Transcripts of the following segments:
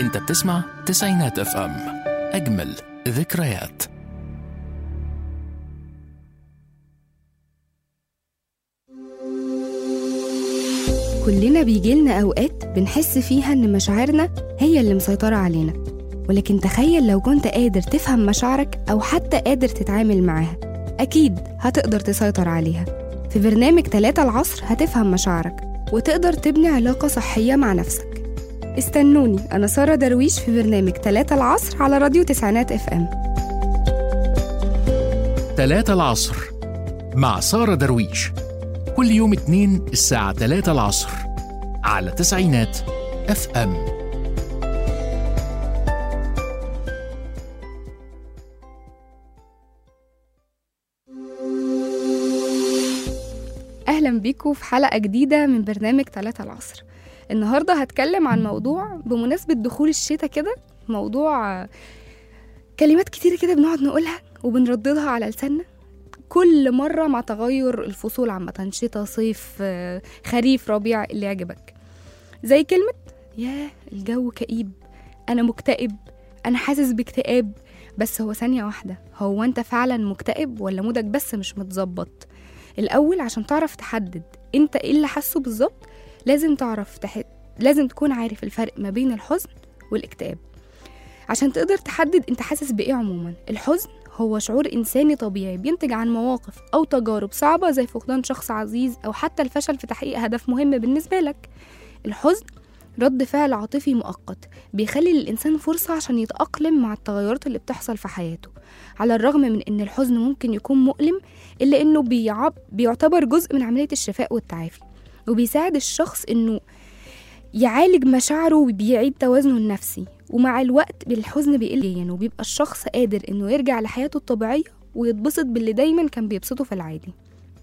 انت بتسمع تسعينات اف ام اجمل ذكريات كلنا بيجيلنا أوقات بنحس فيها إن مشاعرنا هي اللي مسيطرة علينا ولكن تخيل لو كنت قادر تفهم مشاعرك أو حتى قادر تتعامل معاها أكيد هتقدر تسيطر عليها في برنامج تلاتة العصر هتفهم مشاعرك وتقدر تبني علاقة صحية مع نفسك استنوني أنا سارة درويش في برنامج تلاتة العصر على راديو تسعينات اف ام تلاتة العصر مع سارة درويش كل يوم اتنين الساعة تلاتة العصر على تسعينات اف ام أهلا بيكم في حلقة جديدة من برنامج تلاتة العصر النهاردة هتكلم عن موضوع بمناسبة دخول الشتاء كده موضوع آه، كلمات كتير كده بنقعد نقولها وبنرددها على لساننا كل مرة مع تغير الفصول عامة شتاء صيف آه، خريف ربيع اللي يعجبك زي كلمة ياه الجو كئيب أنا مكتئب أنا حاسس باكتئاب بس هو ثانية واحدة هو أنت فعلا مكتئب ولا مودك بس مش متظبط الأول عشان تعرف تحدد أنت إيه اللي حاسه بالظبط لازم تعرف تح... لازم تكون عارف الفرق ما بين الحزن والاكتئاب عشان تقدر تحدد أنت حاسس بإيه عموما الحزن هو شعور إنساني طبيعي بينتج عن مواقف أو تجارب صعبة زي فقدان شخص عزيز أو حتى الفشل في تحقيق هدف مهم بالنسبة لك الحزن رد فعل عاطفي مؤقت بيخلي للإنسان فرصة عشان يتأقلم مع التغيرات اللي بتحصل في حياته على الرغم من إن الحزن ممكن يكون مؤلم إلا إنه بيعب بيعتبر جزء من عملية الشفاء والتعافي وبيساعد الشخص إنه يعالج مشاعره وبيعيد توازنه النفسي ومع الوقت الحزن بيقل يعني وبيبقى الشخص قادر إنه يرجع لحياته الطبيعية ويتبسط باللي دايما كان بيبسطه في العادي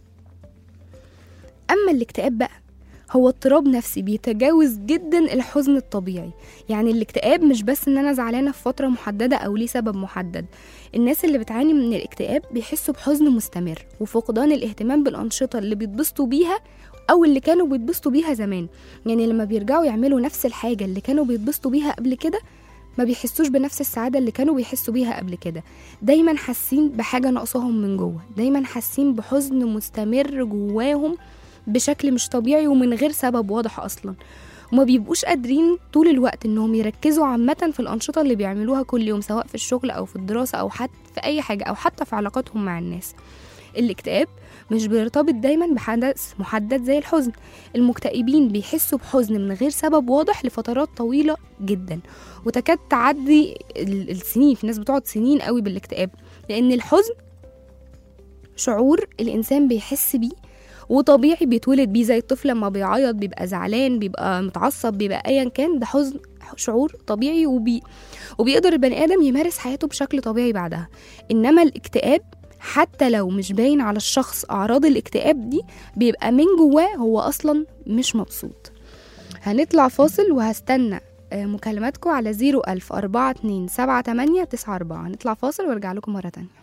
أما الاكتئاب بقى هو اضطراب نفسي بيتجاوز جدا الحزن الطبيعي يعني الاكتئاب مش بس ان انا زعلانه في فتره محدده او ليه سبب محدد الناس اللي بتعاني من الاكتئاب بيحسوا بحزن مستمر وفقدان الاهتمام بالانشطه اللي بيتبسطوا بيها او اللي كانوا بيتبسطوا بيها زمان يعني لما بيرجعوا يعملوا نفس الحاجه اللي كانوا بيتبسطوا بيها قبل كده ما بيحسوش بنفس السعادة اللي كانوا بيحسوا بيها قبل كده دايما حاسين بحاجة ناقصاهم من جوه دايما حاسين بحزن مستمر جواهم بشكل مش طبيعي ومن غير سبب واضح اصلا وما بيبقوش قادرين طول الوقت انهم يركزوا عامة في الأنشطة اللي بيعملوها كل يوم سواء في الشغل أو في الدراسة أو حتى في أي حاجة أو حتى في علاقاتهم مع الناس الاكتئاب مش بيرتبط دايما بحدث محدد زي الحزن المكتئبين بيحسوا بحزن من غير سبب واضح لفترات طويلة جدا وتكاد تعدي ال- السنين في ناس بتقعد سنين قوي بالاكتئاب لأن الحزن شعور الإنسان بيحس بيه وطبيعي بيتولد بيه زي الطفل لما بيعيط بيبقى زعلان بيبقى متعصب بيبقى ايا كان ده حزن شعور طبيعي وبي وبيقدر البني ادم يمارس حياته بشكل طبيعي بعدها انما الاكتئاب حتى لو مش باين على الشخص اعراض الاكتئاب دي بيبقى من جواه هو اصلا مش مبسوط هنطلع فاصل وهستنى آه، مكالماتكم على 01000 42 78 94 هنطلع فاصل وارجع لكم مرة تانية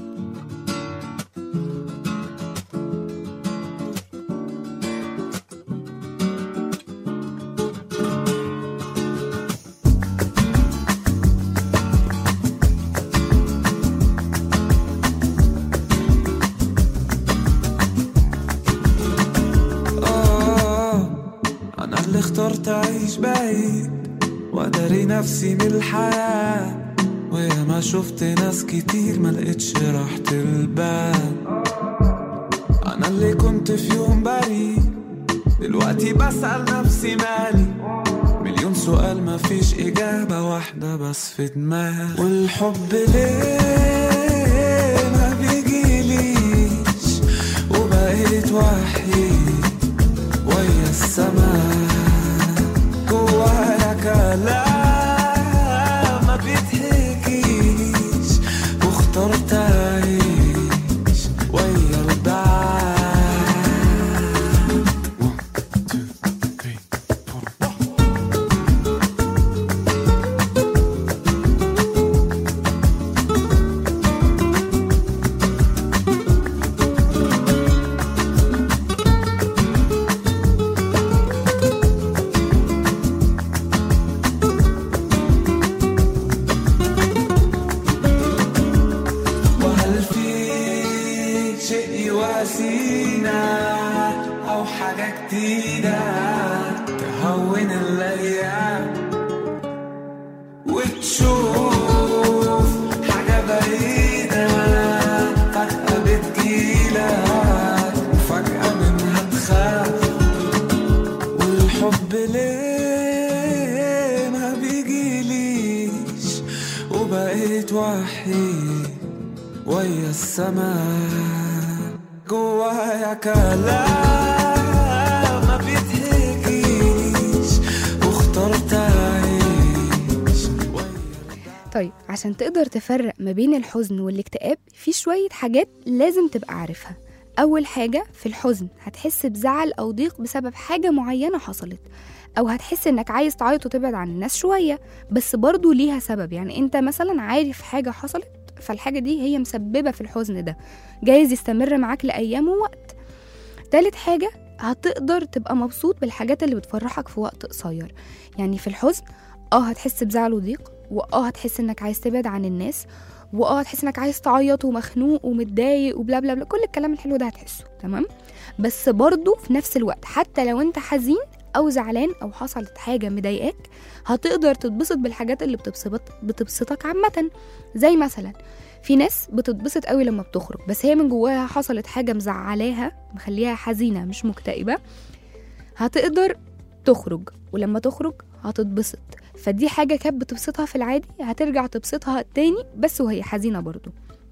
آه أنا اللي اخترت أعيش بعيد وأداري نفسي من الحياة ويا ما شفت ناس كتير ما لقيتش راحة البال أنا اللي كنت في يوم بريء دلوقتي بسأل نفسي مالي مليون سؤال ما فيش إجابة واحدة بس في دماغي والحب ليه ما بيجيليش وبقيت وحيد ويا السماء جوايا كلام ما بيتحكيش واخترت اعيش ويا البعاد One, two, three, four. حاجة جديدة تهون الأيام وتشوف حاجة بعيدة فجأة بتجيلك وفجأة منها تخاف والحب ليه ما بيجيليش وبقيت وحيد ويا السماء جوايا كلام ما بيتحكيش واخترت اعيش طيب عشان تقدر تفرق ما بين الحزن والاكتئاب في شوية حاجات لازم تبقى عارفها أول حاجة في الحزن هتحس بزعل أو ضيق بسبب حاجة معينة حصلت أو هتحس إنك عايز تعيط وتبعد عن الناس شوية بس برضو ليها سبب يعني أنت مثلا عارف حاجة حصلت فالحاجة دي هي مسببة في الحزن ده جايز يستمر معاك لأيام ووقت تالت حاجة هتقدر تبقى مبسوط بالحاجات اللي بتفرحك في وقت قصير يعني في الحزن اه هتحس بزعل وضيق واه هتحس انك عايز تبعد عن الناس واه هتحس انك عايز تعيط ومخنوق ومتضايق وبلا بلا بلا كل الكلام الحلو ده هتحسه تمام بس برضه في نفس الوقت حتى لو انت حزين او زعلان او حصلت حاجه مضايقاك هتقدر تتبسط بالحاجات اللي بتبسط بتبسطك عامه زي مثلا في ناس بتتبسط قوي لما بتخرج بس هي من جواها حصلت حاجه مزعلاها مخليها حزينه مش مكتئبه هتقدر تخرج ولما تخرج هتتبسط فدي حاجة كانت بتبسطها في العادي هترجع تبسطها تاني بس وهي حزينة برضو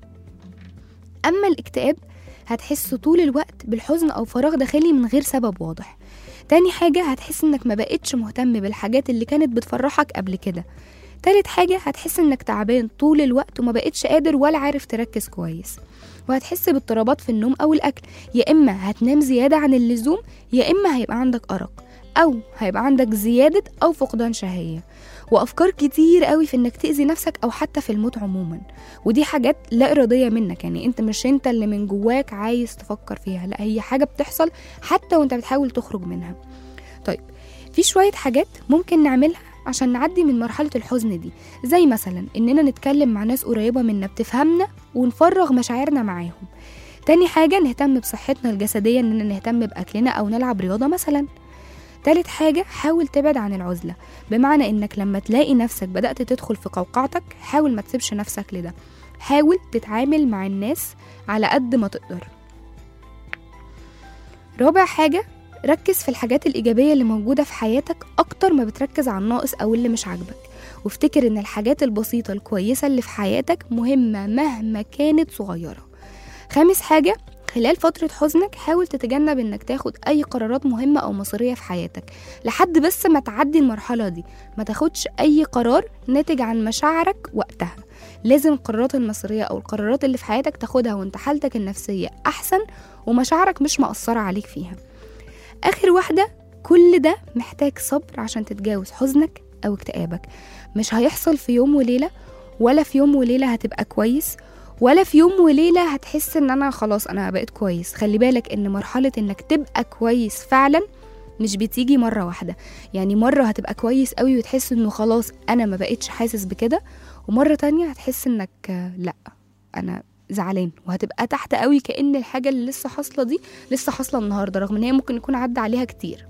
أما الاكتئاب هتحس طول الوقت بالحزن أو فراغ داخلي من غير سبب واضح تاني حاجة هتحس إنك ما بقتش مهتم بالحاجات اللي كانت بتفرحك قبل كده تالت حاجة هتحس إنك تعبان طول الوقت وما بقتش قادر ولا عارف تركز كويس وهتحس باضطرابات في النوم أو الأكل يا إما هتنام زيادة عن اللزوم يا إما هيبقى عندك أرق أو هيبقى عندك زيادة أو فقدان شهية وأفكار كتير قوي في إنك تأذي نفسك أو حتى في الموت عموما ودي حاجات لا إرادية منك يعني أنت مش أنت اللي من جواك عايز تفكر فيها لا هي حاجة بتحصل حتى وأنت بتحاول تخرج منها طيب في شوية حاجات ممكن نعملها عشان نعدي من مرحلة الحزن دي زي مثلا إننا نتكلم مع ناس قريبة منا بتفهمنا ونفرغ مشاعرنا معاهم تاني حاجة نهتم بصحتنا الجسدية إننا نهتم بأكلنا أو نلعب رياضة مثلا تالت حاجة حاول تبعد عن العزلة بمعنى إنك لما تلاقي نفسك بدأت تدخل في قوقعتك حاول ما تسيبش نفسك لده حاول تتعامل مع الناس على قد ما تقدر رابع حاجة ركز في الحاجات الإيجابية اللي موجودة في حياتك أكتر ما بتركز على الناقص أو اللي مش عاجبك وافتكر إن الحاجات البسيطة الكويسة اللي في حياتك مهمة مهما كانت صغيرة خامس حاجة خلال فترة حزنك حاول تتجنب انك تاخد اي قرارات مهمة او مصيرية في حياتك لحد بس ما تعدي المرحلة دي ما تاخدش اي قرار ناتج عن مشاعرك وقتها لازم القرارات المصيرية او القرارات اللي في حياتك تاخدها وانت حالتك النفسية احسن ومشاعرك مش مأثرة عليك فيها اخر واحدة كل ده محتاج صبر عشان تتجاوز حزنك او اكتئابك مش هيحصل في يوم وليلة ولا في يوم وليلة هتبقى كويس ولا في يوم وليلة هتحس ان انا خلاص انا بقيت كويس خلي بالك ان مرحلة انك تبقى كويس فعلا مش بتيجي مرة واحدة يعني مرة هتبقى كويس قوي وتحس انه خلاص انا ما بقيتش حاسس بكده ومرة تانية هتحس انك آه، لا انا زعلان وهتبقى تحت قوي كأن الحاجة اللي لسه حاصلة دي لسه حاصلة النهاردة رغم ان هي ممكن يكون عدى عليها كتير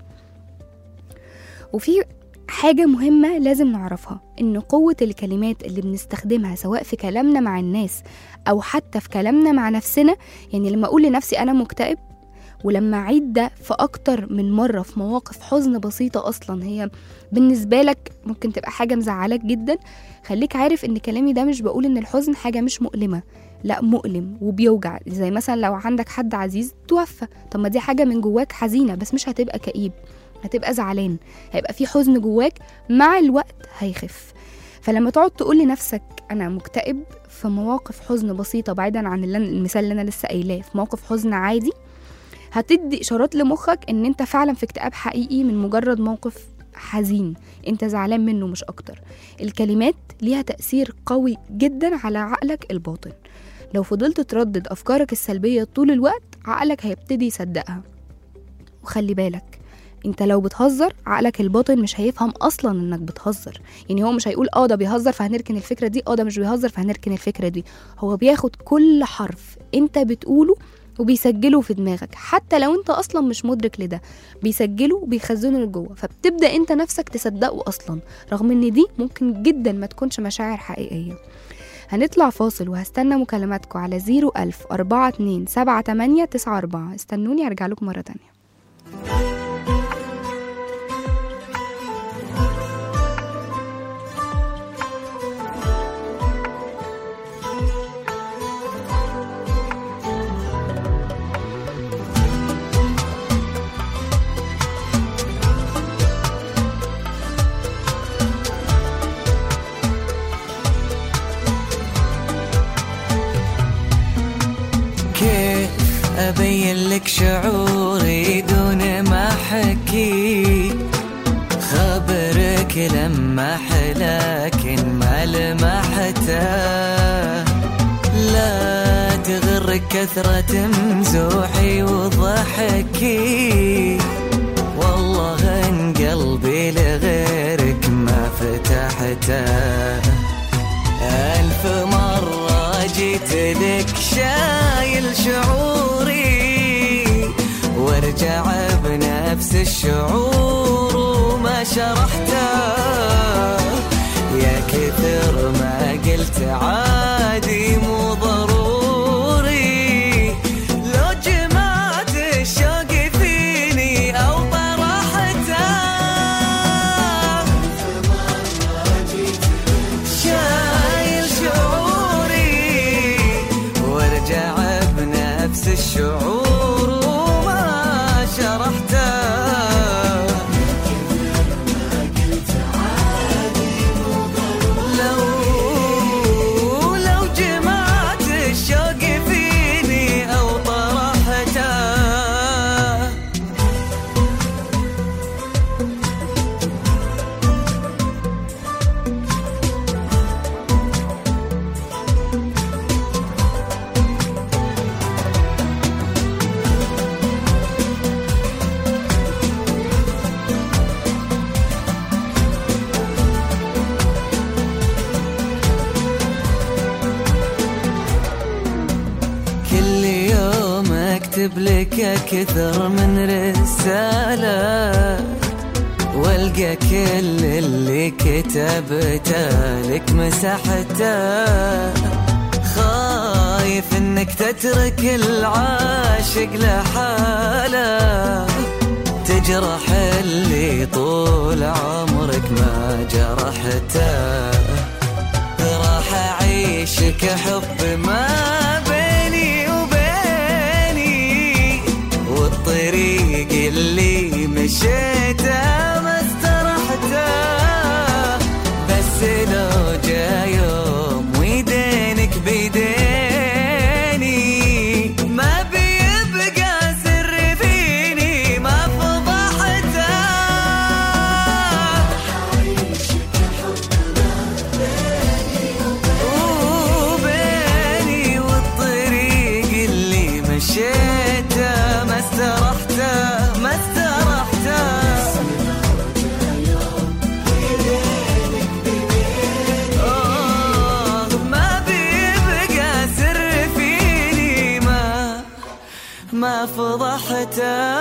وفي حاجة مهمة لازم نعرفها إن قوة الكلمات اللي بنستخدمها سواء في كلامنا مع الناس أو حتى في كلامنا مع نفسنا يعني لما أقول لنفسي أنا مكتئب ولما أعيد ده في أكتر من مرة في مواقف حزن بسيطة أصلا هي بالنسبة لك ممكن تبقى حاجة مزعلك جدا خليك عارف إن كلامي ده مش بقول إن الحزن حاجة مش مؤلمة لا مؤلم وبيوجع زي مثلا لو عندك حد عزيز توفى طب ما دي حاجة من جواك حزينة بس مش هتبقى كئيب هتبقى زعلان هيبقى في حزن جواك مع الوقت هيخف فلما تقعد تقول لنفسك انا مكتئب في مواقف حزن بسيطه بعيدا عن اللي أنا- المثال اللي انا لسه قايلاه في موقف حزن عادي هتدي اشارات لمخك ان انت فعلا في اكتئاب حقيقي من مجرد موقف حزين انت زعلان منه مش اكتر الكلمات ليها تاثير قوي جدا على عقلك الباطن لو فضلت تردد افكارك السلبيه طول الوقت عقلك هيبتدي يصدقها وخلي بالك انت لو بتهزر عقلك الباطن مش هيفهم اصلا انك بتهزر يعني هو مش هيقول اه ده بيهزر فهنركن الفكره دي اه ده مش بيهزر فهنركن الفكره دي هو بياخد كل حرف انت بتقوله وبيسجلوا في دماغك حتى لو انت اصلا مش مدرك لده بيسجلوا وبيخزنوا لجوه فبتبدا انت نفسك تصدقه اصلا رغم ان دي ممكن جدا ما تكونش مشاعر حقيقيه هنطلع فاصل وهستنى مكالماتكم على 01000 42 78 94 استنوني ارجع لكم مره تانية كيف أبين لك شعوري دون ما أحكي خبرك لما لكن ما لمحته لا تغرك كثرة مزوحي وضحكي والله ان قلبي لغيرك ما فتحته ألف مرة جيت لك شايل شعوري وارجع بنفس الشعور وما شرحته يا كثر ما قلت عادي مو ضروري لو جمعت الشوق فيني أو طرحته شايل شعوري وارجع بنفس الشعور وما شرحته لو لو جمعت الشوق فيني او طرحته كل يوم اكتب لك اكثر من رسالة والقى كل اللي كتبته لك مسحته خايف انك تترك العاشق لحاله تجرح اللي طول عمرك ما جرحته راح اعيشك حب ما بيني وبيني والطريق اللي مشيته ما استرحته بس لو جا يوم ويدينك بيديني ما بيبقى سر فيني ما فضحته وبيني والطريق اللي مشيته ما استرحته ما استرحته آه، ما بيبقى سر فيني ما ما فضحته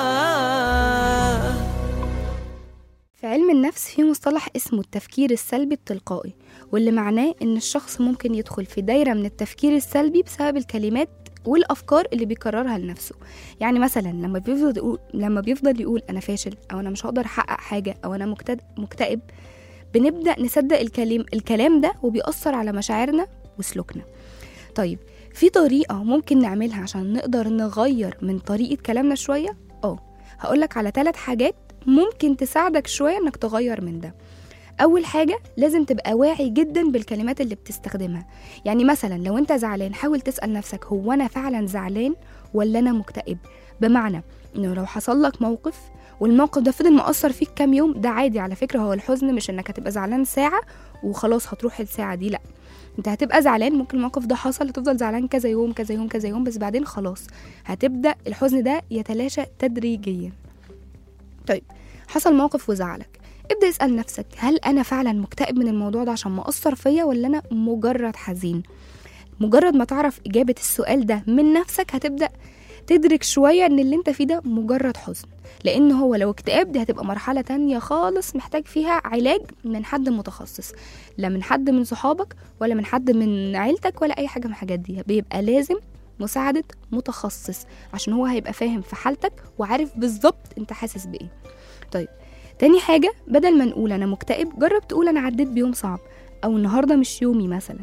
في علم النفس في مصطلح اسمه التفكير السلبي التلقائي واللي معناه ان الشخص ممكن يدخل في دايرة من التفكير السلبي بسبب الكلمات والافكار اللي بيكررها لنفسه يعني مثلا لما بيفضل يقول لما بيفضل يقول انا فاشل او انا مش هقدر احقق حاجه او انا مكتئب مكتئب بنبدا نصدق الكلام الكلام ده وبيأثر على مشاعرنا وسلوكنا طيب في طريقه ممكن نعملها عشان نقدر نغير من طريقه كلامنا شويه اه هقولك على ثلاث حاجات ممكن تساعدك شويه انك تغير من ده اول حاجه لازم تبقى واعي جدا بالكلمات اللي بتستخدمها يعني مثلا لو انت زعلان حاول تسال نفسك هو انا فعلا زعلان ولا انا مكتئب بمعنى انه لو حصل لك موقف والموقف ده فضل مأثر فيك كام يوم ده عادي على فكره هو الحزن مش انك هتبقى زعلان ساعه وخلاص هتروح الساعه دي لا انت هتبقى زعلان ممكن الموقف ده حصل هتفضل زعلان كذا يوم كذا يوم كذا يوم بس بعدين خلاص هتبدا الحزن ده يتلاشى تدريجيا طيب حصل موقف وزعلك ابدا اسال نفسك هل انا فعلا مكتئب من الموضوع ده عشان مأثر فيا ولا انا مجرد حزين مجرد ما تعرف اجابه السؤال ده من نفسك هتبدا تدرك شويه ان اللي انت فيه ده مجرد حزن لان هو لو اكتئاب دي هتبقى مرحله تانية خالص محتاج فيها علاج من حد متخصص لا من حد من صحابك ولا من حد من عيلتك ولا اي حاجه من الحاجات دي بيبقى لازم مساعده متخصص عشان هو هيبقى فاهم في حالتك وعارف بالظبط انت حاسس بايه طيب تاني حاجه بدل ما نقول انا مكتئب جرب تقول انا عديت بيوم صعب او النهارده مش يومي مثلا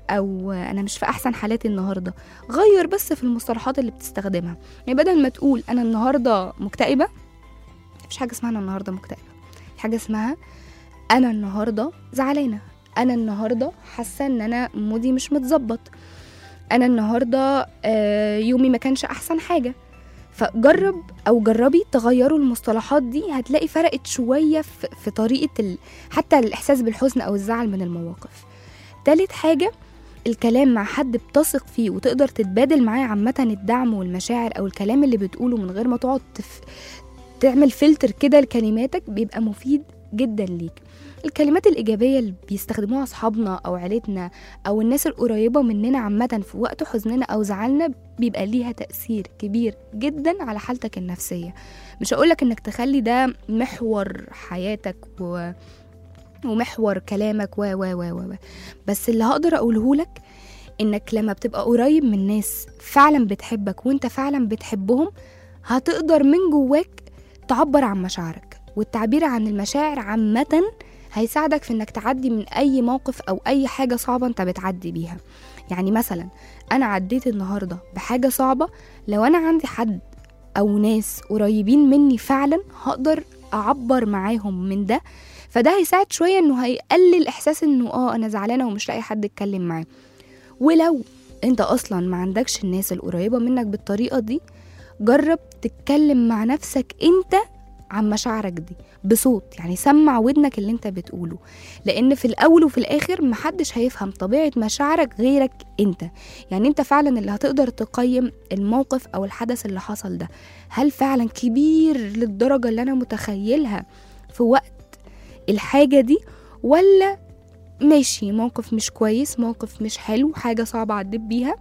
او انا مش في احسن حالاتي النهارده غير بس في المصطلحات اللي بتستخدمها يعني بدل ما تقول انا النهارده مكتئبه مفيش حاجه اسمها انا النهارده مكتئبه في حاجه اسمها انا النهارده زعلانه انا النهارده حاسه ان انا مودي مش متظبط انا النهارده آه، يومي ما كانش احسن حاجه فجرب او جربي تغيروا المصطلحات دي هتلاقي فرقت شويه في, في طريقه ال... حتى الاحساس بالحزن او الزعل من المواقف تالت حاجه الكلام مع حد بتثق فيه وتقدر تتبادل معاه عامة الدعم والمشاعر أو الكلام اللي بتقوله من غير ما تقعد تف... تعمل فلتر كده لكلماتك بيبقى مفيد جدا ليك الكلمات الإيجابية اللي بيستخدموها أصحابنا أو عيلتنا أو الناس القريبة مننا عامة في وقت حزننا أو زعلنا بيبقى ليها تأثير كبير جدا على حالتك النفسية مش هقولك إنك تخلي ده محور حياتك و... ومحور كلامك و و و و بس اللي هقدر أقوله لك إنك لما بتبقى قريب من ناس فعلا بتحبك وإنت فعلا بتحبهم هتقدر من جواك تعبر عن مشاعرك والتعبير عن المشاعر عامة هيساعدك في انك تعدي من اي موقف او اي حاجة صعبة انت بتعدي بيها يعني مثلا انا عديت النهاردة بحاجة صعبة لو انا عندي حد او ناس قريبين مني فعلا هقدر اعبر معاهم من ده فده هيساعد شوية انه هيقلل احساس انه اه انا زعلانة ومش لاقي حد اتكلم معاه ولو انت اصلا ما عندكش الناس القريبة منك بالطريقة دي جرب تتكلم مع نفسك انت عن مشاعرك دي بصوت يعني سمع ودنك اللي انت بتقوله لان في الاول وفي الاخر محدش هيفهم طبيعة مشاعرك غيرك انت يعني انت فعلا اللي هتقدر تقيم الموقف او الحدث اللي حصل ده هل فعلا كبير للدرجة اللي انا متخيلها في وقت الحاجة دي ولا ماشي موقف مش كويس موقف مش حلو حاجة صعبة عديت بيها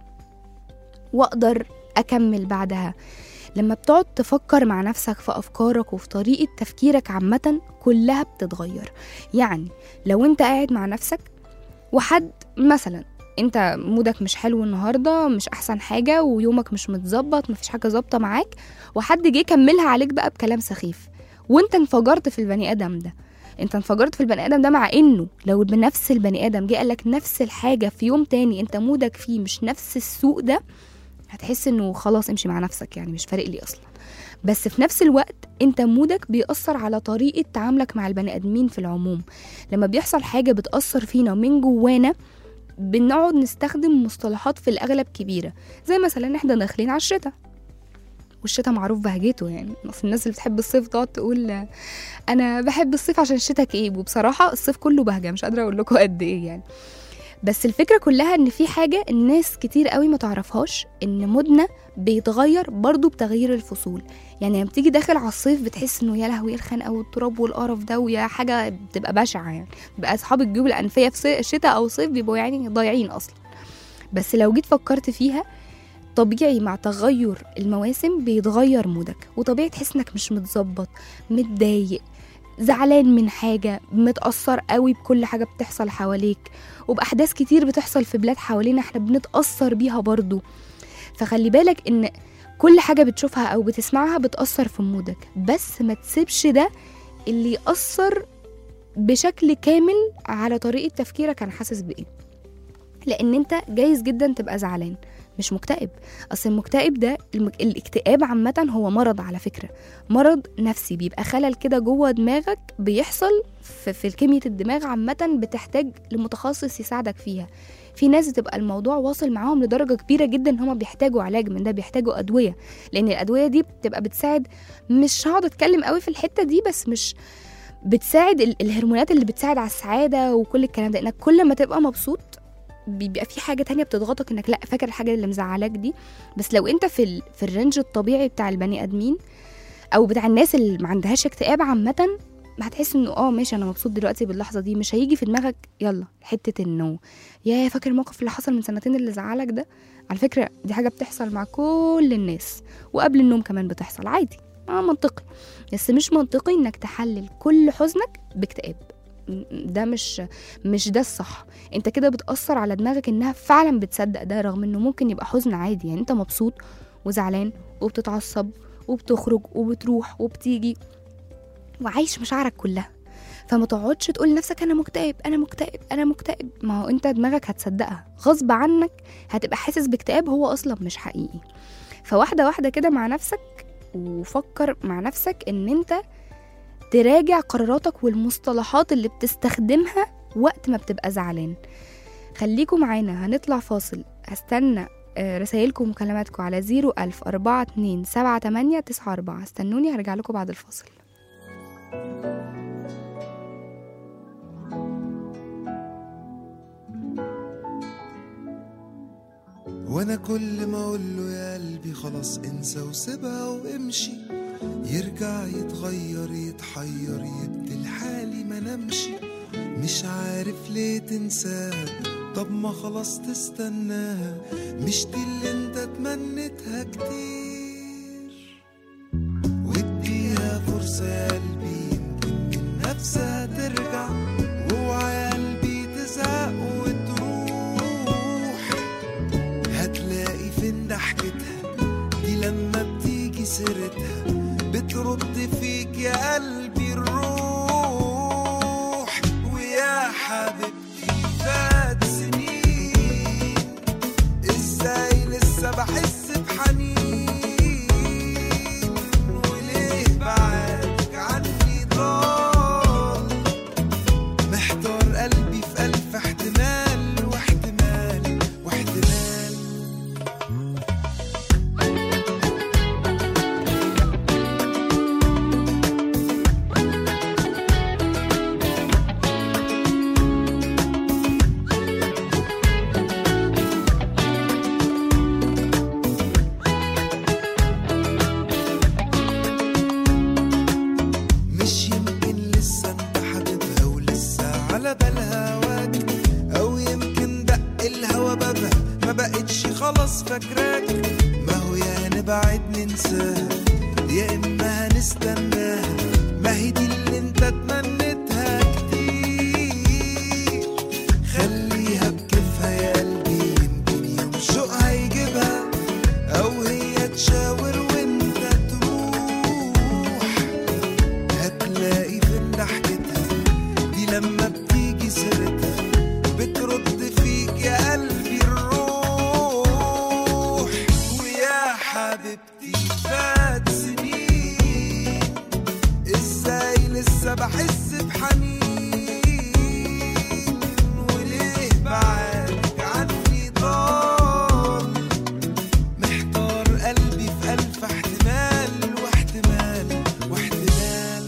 واقدر اكمل بعدها لما بتقعد تفكر مع نفسك في أفكارك وفي طريقة تفكيرك عامة كلها بتتغير يعني لو انت قاعد مع نفسك وحد مثلا انت مودك مش حلو النهارده مش احسن حاجه ويومك مش متظبط مفيش حاجه ظابطه معاك وحد جه كملها عليك بقى بكلام سخيف وانت انفجرت في البني ادم ده انت انفجرت في البني ادم ده مع انه لو بنفس البني ادم جه قالك نفس الحاجه في يوم تاني انت مودك فيه مش نفس السوق ده هتحس انه خلاص امشي مع نفسك يعني مش فارق لي اصلا بس في نفس الوقت انت مودك بيأثر على طريقة تعاملك مع البني ادمين في العموم لما بيحصل حاجة بتأثر فينا من جوانا بنقعد نستخدم مصطلحات في الاغلب كبيرة زي مثلا احنا داخلين على الشتاء والشتاء معروف بهجته يعني اصل الناس اللي بتحب الصيف تقعد تقول انا بحب الصيف عشان الشتاء كئيب وبصراحة الصيف كله بهجة مش قادرة اقول لكم قد ايه يعني بس الفكرة كلها ان في حاجة الناس كتير قوي ما تعرفهاش ان مودنا بيتغير برضو بتغيير الفصول يعني لما بتيجي داخل على الصيف بتحس انه يا لهوي الخنقه والتراب والقرف ده ويا حاجه بتبقى بشعه يعني بقى اصحاب الجيوب الانفيه في شتاء او صيف بيبقوا يعني ضايعين اصلا بس لو جيت فكرت فيها طبيعي مع تغير المواسم بيتغير مودك وطبيعي تحس انك مش متظبط متضايق زعلان من حاجة متأثر قوي بكل حاجة بتحصل حواليك وبأحداث كتير بتحصل في بلاد حوالينا احنا بنتأثر بيها برضو فخلي بالك ان كل حاجة بتشوفها أو بتسمعها بتأثر في مودك بس ما تسيبش ده اللي يأثر بشكل كامل على طريقة تفكيرك أنا حاسس بإيه لأن أنت جايز جدا تبقى زعلان مش مكتئب أصل المكتئب ده المك... الاكتئاب عامة هو مرض على فكرة مرض نفسي بيبقى خلل كده جوه دماغك بيحصل في, في كمية الدماغ عامة بتحتاج لمتخصص يساعدك فيها في ناس بتبقى الموضوع واصل معاهم لدرجه كبيره جدا ان هم بيحتاجوا علاج من ده بيحتاجوا ادويه لان الادويه دي بتبقى بتساعد مش هقعد اتكلم قوي في الحته دي بس مش بتساعد ال- الهرمونات اللي بتساعد على السعاده وكل الكلام ده انك كل ما تبقى مبسوط بيبقى في حاجه تانية بتضغطك انك لا فاكر الحاجه اللي مزعلاك دي بس لو انت في ال... في الرينج الطبيعي بتاع البني ادمين او بتاع الناس اللي ما عندهاش اكتئاب عامه هتحس انه اه ماشي انا مبسوط دلوقتي باللحظه دي مش هيجي في دماغك يلا حته انه يا فاكر الموقف اللي حصل من سنتين اللي زعلك ده على فكره دي حاجه بتحصل مع كل الناس وقبل النوم كمان بتحصل عادي اه منطقي بس مش منطقي انك تحلل كل حزنك باكتئاب م- ده مش مش ده الصح انت كده بتأثر على دماغك انها فعلا بتصدق ده رغم انه ممكن يبقى حزن عادي يعني انت مبسوط وزعلان وبتتعصب وبتخرج وبتروح وبتيجي وعايش مشاعرك كلها فما تقعدش تقول لنفسك انا مكتئب انا مكتئب انا مكتئب ما هو انت دماغك هتصدقها غصب عنك هتبقى حاسس باكتئاب هو اصلا مش حقيقي فواحده واحده كده مع نفسك وفكر مع نفسك ان انت تراجع قراراتك والمصطلحات اللي بتستخدمها وقت ما بتبقى زعلان خليكم معانا هنطلع فاصل هستنى آه، رسايلكم ومكالماتكم على 01000 42 78 94 استنوني هرجع لكم بعد الفاصل وانا كل ما اقول له يا قلبي خلاص انسى وسيبها وامشي يرجع يتغير يتحير يبدل حالي ما نمشي مش عارف ليه تنساه طب ما خلاص تستناها مش دي اللي انت تمنيتها كتير واديها فرصة يا قلبي يمكن من نفسها ترجع واوعى يا قلبي تزهق وتروح هتلاقي فين ضحكتها دي لما بتيجي سيرتها بترد فيك يا قلبي الروح ويا حبيبتي فات سنين ازاي لسه بحس بحنين وليه بعدك عني ضال محتار قلبي في ألف احتمال واحتمال واحتمال مش يمكن لسه انت حبيبها ولسه على بالها هواك او يمكن دق الهوا بابها ما بقتش خلاص فاكراك ما هو يا نبعد ننساها يا اما هنستناها ما هي دي اللي انت تمنيتها كتير خليها بكيفها يا قلبي يمكن يوم شوقها يجيبها او هي تشاور وانت تروح هتلاقي فين ضحكتها دي لما بتيجي سيرتها بترد فيك يا قلبي الروح ويا حبيبتي فات سنين ازاي لسه بحس بحنين وليه بعدك عني ضال محتار قلبي في ألف احتمال واحتمال واحتمال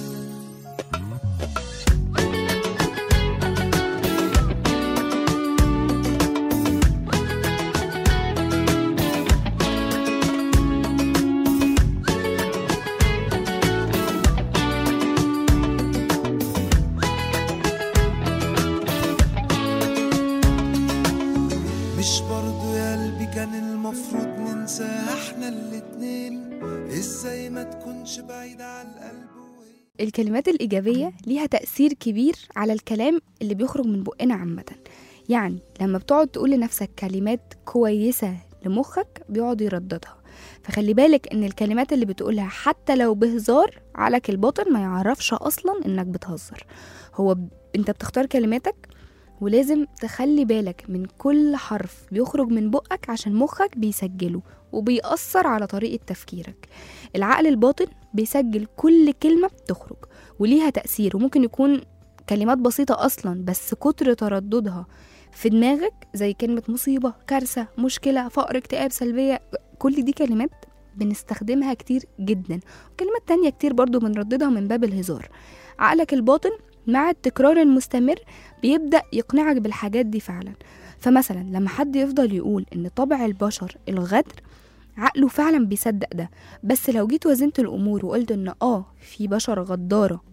مش برضو يا قلبي كان المفروض ننساها احنا الاتنين ازاي ما تكونش بعيدة على القلب وهي الكلمات الإيجابية ليها تأثير كبير على الكلام اللي بيخرج من بقنا عامة يعني لما بتقعد تقول لنفسك كلمات كويسة لمخك بيقعد يرددها فخلي بالك ان الكلمات اللي بتقولها حتى لو بهزار عقلك الباطن ما يعرفش اصلا انك بتهزر هو ب... انت بتختار كلماتك ولازم تخلي بالك من كل حرف بيخرج من بقك عشان مخك بيسجله وبيأثر على طريقة تفكيرك العقل الباطن بيسجل كل كلمة بتخرج وليها تأثير وممكن يكون كلمات بسيطة أصلا بس كتر ترددها في دماغك زي كلمة مصيبة كارثة مشكلة فقر اكتئاب سلبية كل دي كلمات بنستخدمها كتير جدا وكلمات تانية كتير برضو بنرددها من باب الهزار عقلك الباطن مع التكرار المستمر بيبدأ يقنعك بالحاجات دي فعلا فمثلا لما حد يفضل يقول ان طبع البشر الغدر عقله فعلا بيصدق ده بس لو جيت وزنت الامور وقلت ان اه في بشر غداره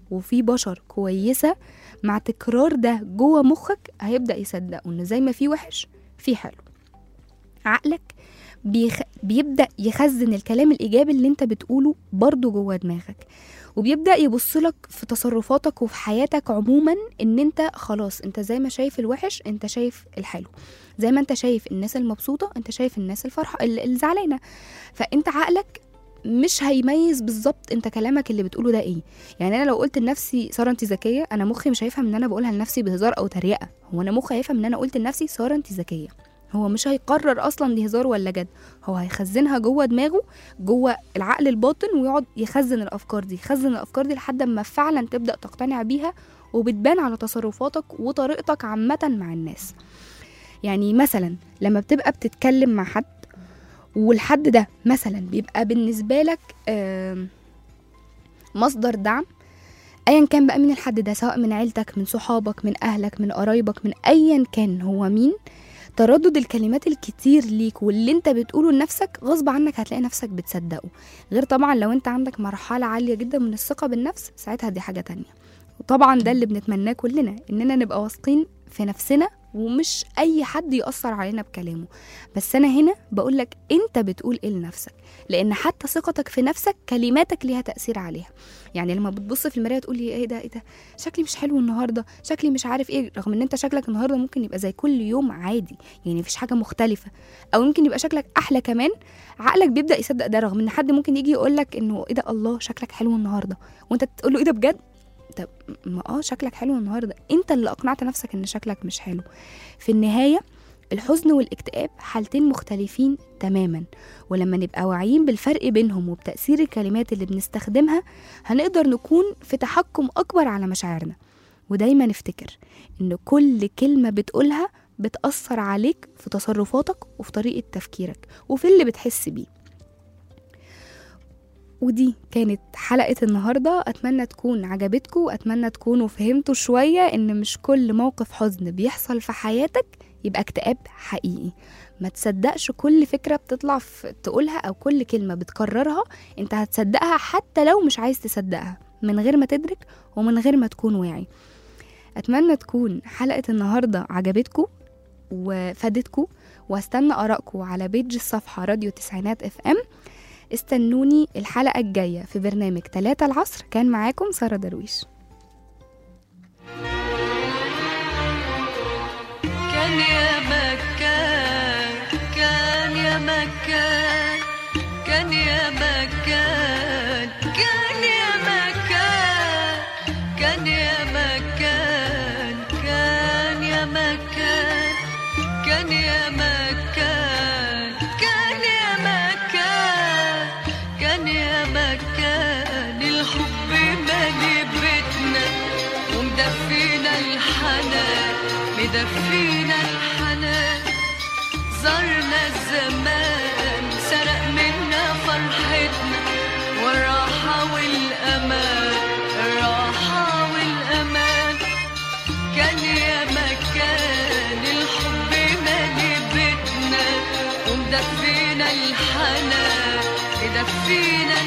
وفي بشر كويسة مع تكرار ده جوه مخك هيبدأ يصدقوا إن زي ما في وحش في حلو عقلك بيخ... بيبدأ يخزن الكلام الإيجابي اللي انت بتقوله برضه جوه دماغك وبيبدأ يبص لك في تصرفاتك وفي حياتك عموما ان انت خلاص انت زي ما شايف الوحش انت شايف الحلو زي ما انت شايف الناس المبسوطة انت شايف الناس الفرحة ال- الزعلانة فانت عقلك مش هيميز بالظبط انت كلامك اللي بتقوله ده ايه يعني انا لو قلت لنفسي ساره انت ذكيه انا مخي مش هيفهم ان انا بقولها لنفسي بهزار او تريقه هو انا مخي هيفهم ان انا قلت لنفسي ساره انت ذكيه هو مش هيقرر اصلا دي هزار ولا جد هو هيخزنها جوه دماغه جوه العقل الباطن ويقعد يخزن الافكار دي يخزن الافكار دي لحد ما فعلا تبدا تقتنع بيها وبتبان على تصرفاتك وطريقتك عامه مع الناس يعني مثلا لما بتبقى بتتكلم مع حد والحد ده مثلا بيبقى بالنسبه لك آم، مصدر دعم ايا كان بقى من الحد ده سواء من عيلتك من صحابك من اهلك من قرايبك من ايا كان هو مين تردد الكلمات الكتير ليك واللي انت بتقوله لنفسك غصب عنك هتلاقي نفسك بتصدقه غير طبعا لو انت عندك مرحلة عالية جدا من الثقة بالنفس ساعتها دي حاجة تانية وطبعا ده اللي بنتمناه كلنا اننا نبقى واثقين في نفسنا ومش اي حد يأثر علينا بكلامه بس انا هنا بقولك انت بتقول ايه لنفسك لان حتى ثقتك في نفسك كلماتك ليها تأثير عليها يعني لما بتبص في المرايه تقول لي ايه ده ايه ده شكلي مش حلو النهارده شكلي مش عارف ايه رغم ان انت شكلك النهارده ممكن يبقى زي كل يوم عادي يعني مفيش حاجه مختلفه او يمكن يبقى شكلك احلى كمان عقلك بيبدا يصدق ده رغم ان حد ممكن يجي يقول لك انه ايه ده الله شكلك حلو النهارده وانت تقول له ايه ده بجد طب ما اه شكلك حلو النهارده انت اللي اقنعت نفسك ان شكلك مش حلو في النهايه الحزن والاكتئاب حالتين مختلفين تماما ولما نبقى واعيين بالفرق بينهم وبتأثير الكلمات اللي بنستخدمها هنقدر نكون في تحكم أكبر على مشاعرنا ودايما نفتكر إن كل كلمة بتقولها بتأثر عليك في تصرفاتك وفي طريقة تفكيرك وفي اللي بتحس بيه ودي كانت حلقة النهاردة أتمنى تكون عجبتكم وأتمنى تكونوا فهمتوا شوية إن مش كل موقف حزن بيحصل في حياتك يبقى اكتئاب حقيقي ما تصدقش كل فكرة بتطلع في تقولها أو كل كلمة بتكررها أنت هتصدقها حتى لو مش عايز تصدقها من غير ما تدرك ومن غير ما تكون واعي أتمنى تكون حلقة النهاردة عجبتكم وفادتكم واستنى آرائكم على بيج الصفحة راديو تسعينات اف ام استنوني الحلقة الجاية في برنامج تلاتة العصر كان معاكم سارة درويش كان يا مكان كان يا مكان كان يا مكان كان يا مكان كان يا مكان كان يا مكان كان يا مكان كان يا مكان كان يا مكان الحب مالي بيتنا ومدفينا الحنان مدفينا الحنان زرنا الزمان سرق منا فرحتنا والراحة والأمان الراحة والأمان كان يا مكان الحب مالي بيتنا ومدفينا الحنان مدفينا